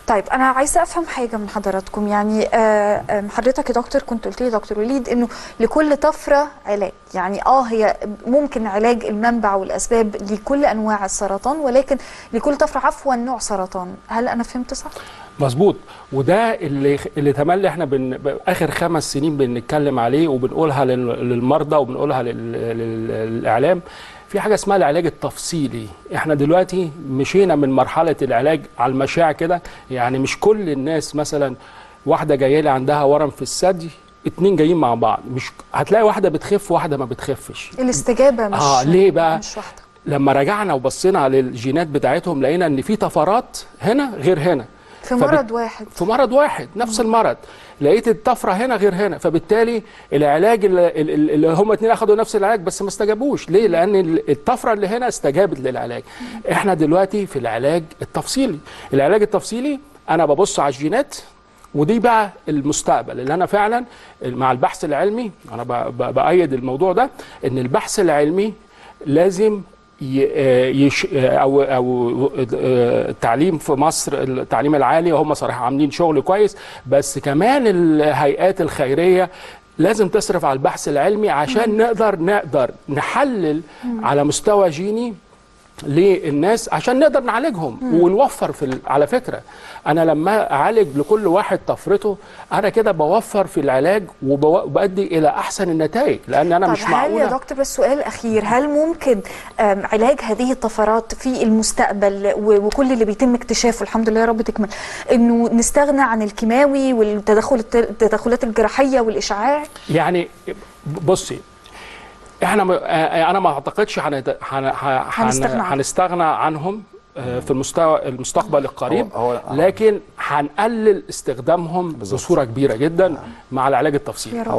طيب انا عايزه افهم حاجه من حضراتكم يعني آه، آه، حضرتك يا دكتور كنت قلت لي دكتور وليد انه لكل طفره علاج يعني اه هي ممكن علاج المنبع والاسباب لكل انواع السرطان ولكن لكل طفره عفوا نوع سرطان هل انا فهمت صح مظبوط وده اللي اللي تملي احنا بن... اخر خمس سنين بنتكلم عليه وبنقولها لل... للمرضى وبنقولها لل... لل... للاعلام في حاجه اسمها العلاج التفصيلي احنا دلوقتي مشينا من مرحله العلاج على المشاع كده يعني مش كل الناس مثلا واحده جايه لي عندها ورم في الثدي اتنين جايين مع بعض مش هتلاقي واحده بتخف واحده ما بتخفش الاستجابه مش آه، ليه بقى؟ مش واحده لما رجعنا وبصينا على الجينات بتاعتهم لقينا ان في طفرات هنا غير هنا في فبت- مرض واحد في مرض واحد نفس المرض لقيت الطفره هنا غير هنا فبالتالي العلاج اللي, اللي هم اتنين اخدوا نفس العلاج بس ما استجابوش ليه لان ال- الطفره اللي هنا استجابت للعلاج احنا دلوقتي في العلاج التفصيلي العلاج التفصيلي انا ببص على الجينات ودي بقى المستقبل اللي انا فعلا مع البحث العلمي انا ب- ب- بايد الموضوع ده ان البحث العلمي لازم ي- آه يش او او آه، التعليم في مصر التعليم العالي هم صراحه عاملين شغل كويس بس كمان الهيئات الخيريه لازم تصرف على البحث العلمي عشان نقدر نقدر نحلل على مستوى جيني للناس عشان نقدر نعالجهم ونوفر في ال- على فكره انا لما اعالج لكل واحد طفرته انا كده بوفر في العلاج وبو- وبادي الى احسن النتائج لان انا طب مش هل معقوله يا دكتور بس سؤال اخير هل ممكن آم، علاج هذه الطفرات في المستقبل و- وكل اللي بيتم اكتشافه الحمد لله يا رب تكمل انه نستغنى عن الكيماوي والتدخل التدخلات الجراحيه والاشعاع يعني بصي احنا م- آه، انا ما اعتقدش هنت- هن- ه- هن- هنستغنى عنهم. هنستغنى عنهم آه، في المستوى المستقبل القريب هو- هو- لكن هنقلل استخدامهم بالظبط. بصوره كبيره جدا مع العلاج التفصيلي يا رب